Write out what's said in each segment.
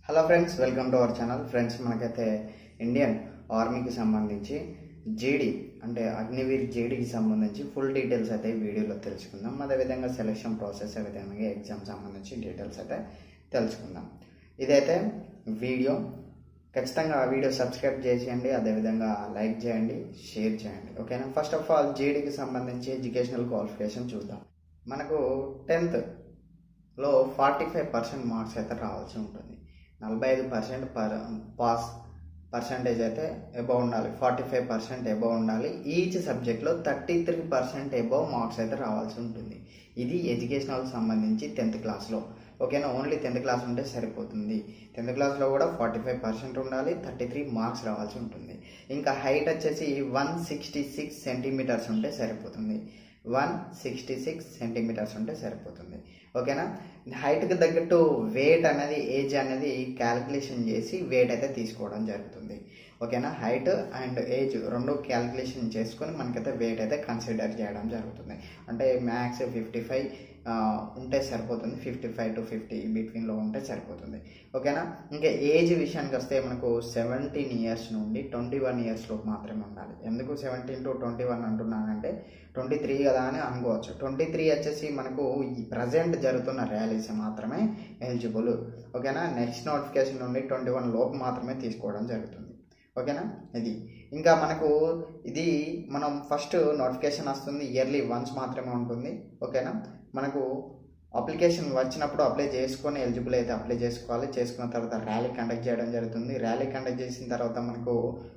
hello friends welcome to our channel friends మనకైతే Indian ఆర్మీకి సంబంధించి జీడీ అంటే అగ్నివీర్ జీడీకి సంబంధించి ఫుల్ డీటెయిల్స్ అయితే ఈ వీడియోలో తెలుసుకుందాం అదేవిధంగా సెలక్షన్ ప్రాసెస్ అదేవిధంగా ఎగ్జామ్ సంబంధించి డీటెయిల్స్ అయితే తెలుసుకుందాం ఇదైతే వీడియో ఖచ్చితంగా ఆ వీడియో సబ్స్క్రైబ్ చేసేయండి అదేవిధంగా లైక్ చేయండి షేర్ చేయండి ఓకేనా ఫస్ట్ ఆఫ్ ఆల్ జీడీకి సంబంధించి ఎడ్యుకేషనల్ క్వాలిఫికేషన్ చూద్దాం మనకు టెన్త్ లో ఫార్టీ ఫైవ్ పర్సెంట్ మార్క్స్ అయితే రావాల్సి ఉంటుంది నలభై ఐదు పర్సెంట్ పర్ పాస్ పర్సంటేజ్ అయితే ఎబవ్ ఉండాలి ఫార్టీ ఫైవ్ పర్సెంట్ ఎబవ్ ఉండాలి ఈచ్ సబ్జెక్ట్లో thirty three percent above marks అయితే రావాల్సి ఉంటుంది ఇది ఎడ్యుకేషనల్ సంబంధించి టెన్త్ క్లాస్లో ఓకేనా ఓన్లీ టెన్త్ క్లాస్ ఉంటే సరిపోతుంది టెన్త్ క్లాస్లో కూడా ఫార్టీ ఫైవ్ పర్సెంట్ ఉండాలి థర్టీ త్రీ మార్క్స్ రావాల్సి ఉంటుంది ఇంకా హైట్ వచ్చేసి వన్ సిక్స్టీ సిక్స్ సెంటీమీటర్స్ ఉంటే సరిపోతుంది వన్ సిక్స్టీ సిక్స్ సెంటీమీటర్స్ ఉంటే సరిపోతుంది ఓకేనా హైట్కి తగ్గట్టు వెయిట్ అనేది ఏజ్ అనేది క్యాలిక్యులేషన్ చేసి వెయిట్ అయితే తీసుకోవడం జరుగుతుంది ఓకేనా హైట్ అండ్ ఏజ్ రెండు క్యాలిక్యులేషన్ చేసుకొని మనకైతే వెయిట్ అయితే కన్సిడర్ చేయడం జరుగుతుంది అంటే మ్యాక్స్ ఫిఫ్టీ ఫైవ్ ఉంటే సరిపోతుంది ఫిఫ్టీ ఫైవ్ టు ఫిఫ్టీ బిట్వీన్లో ఉంటే సరిపోతుంది ఓకేనా ఇంకా ఏజ్ విషయానికి వస్తే మనకు సెవెంటీన్ ఇయర్స్ నుండి ట్వంటీ వన్ ఇయర్స్లో మాత్రమే ఉండాలి ఎందుకు సెవెంటీన్ టు ట్వంటీ వన్ అంటున్నానంటే ట్వంటీ త్రీ కదా అని అనుకోవచ్చు ట్వంటీ త్రీ వచ్చేసి మనకు ఈ ప్రజెంట్ జరుగుతున్న ర్యాలీస్ మాత్రమే ఎలిజిబుల్ ఓకేనా నెక్స్ట్ నోటిఫికేషన్ నుండి ట్వంటీ వన్ లోపు మాత్రమే తీసుకోవడం జరుగుతుంది ఓకేనా ఇది ఇంకా మనకు ఇది మనం ఫస్ట్ నోటిఫికేషన్ వస్తుంది ఇయర్లీ వన్స్ మాత్రమే ఉంటుంది ఓకేనా మనకు అప్లికేషన్ వచ్చినప్పుడు అప్లై చేసుకొని ఎలిజిబుల్ అయితే అప్లై చేసుకోవాలి చేసుకున్న తర్వాత ర్యాలీ కండక్ట్ చేయడం జరుగుతుంది ర్యాలీ కండక్ట్ చేసిన తర్వాత మనకు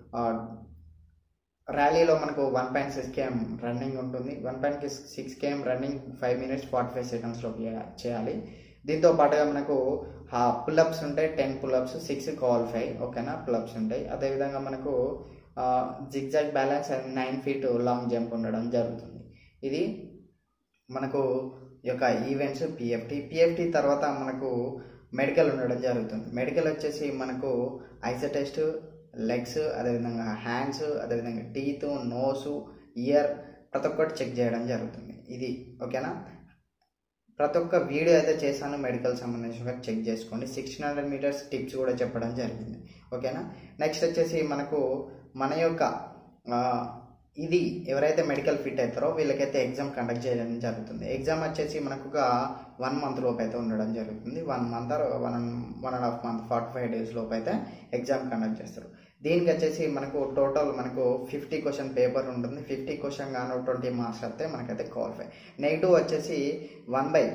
ర్యాలీలో మనకు one point six KM running ఉంటుంది one point six KM running five minutes forty five సెకండ్స్లో చేయాలి దీంతో పాటుగా మనకు పుల్అప్స్ ఉంటాయి టెన్ పుల్అప్స్ సిక్స్ క్వాలిఫై ఓకేనా పుల్అప్స్ ఉంటాయి అదేవిధంగా మనకు zigzag balance and nine feet long jump ఉండడం జరుగుతుంది ఇది మనకు యొక్క ఈవెంట్స్ పిఎఫ్టీ పిఎఫ్టీ తర్వాత మనకు మెడికల్ ఉండడం జరుగుతుంది మెడికల్ వచ్చేసి మనకు ఐస టెస్ట్ లెగ్స్ అదేవిధంగా హ్యాండ్స్ అదేవిధంగా టీత్ నోసు ఇయర్ ప్రతి ఒక్కటి చెక్ చేయడం జరుగుతుంది ఇది ఓకేనా ప్రతి ఒక్క వీడియో అయితే చేశాను మెడికల్ సంబంధించిన చెక్ చేసుకోండి సిక్స్టీన్ హండ్రెడ్ మీటర్స్ టిప్స్ కూడా చెప్పడం జరిగింది ఓకేనా నెక్స్ట్ వచ్చేసి మనకు మన యొక్క ఇది ఎవరైతే మెడికల్ ఫిట్ అవుతారో వీళ్ళకైతే ఎగ్జామ్ కండక్ట్ చేయడం జరుగుతుంది ఎగ్జామ్ వచ్చేసి మనకు ఒక వన్ మంత్ లోపు అయితే ఉండడం జరుగుతుంది one month one one and half month forty five days లోపు అయితే ఎగ్జామ్ కండక్ట్ చేస్తారు దీనికి వచ్చేసి మనకు టోటల్ మనకు ఫిఫ్టీ క్వశ్చన్ పేపర్ ఉంటుంది ఫిఫ్టీ క్వశ్చన్ గాను ట్వంటీ మార్క్స్ వస్తే మనకైతే క్వాలిఫై నెగిటివ్ వచ్చేసి వన్ బై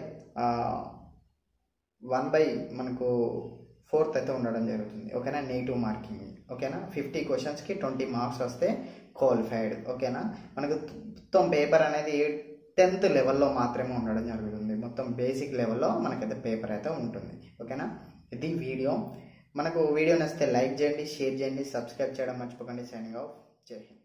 వన్ బై మనకు ఫోర్త్ అయితే ఉండడం జరుగుతుంది ఓకేనా నెగిటివ్ మార్కింగ్ ఓకేనా ఫిఫ్టీ క్వశ్చన్స్కి ట్వంటీ మార్క్స్ వస్తే క్వాలిఫైడ్ ఓకేనా మనకు మొత్తం పేపర్ అనేది టెన్త్ లెవెల్లో మాత్రమే ఉండడం జరుగుతుంది మొత్తం బేసిక్ లెవెల్లో మనకైతే పేపర్ అయితే ఉంటుంది ఓకేనా ఇది వీడియో మనకు వీడియో నచ్చితే లైక్ చేయండి షేర్ చేయండి సబ్స్క్రైబ్ చేయడం మర్చిపోకండి సైనింగ్ ఆఫ్ జై హింద్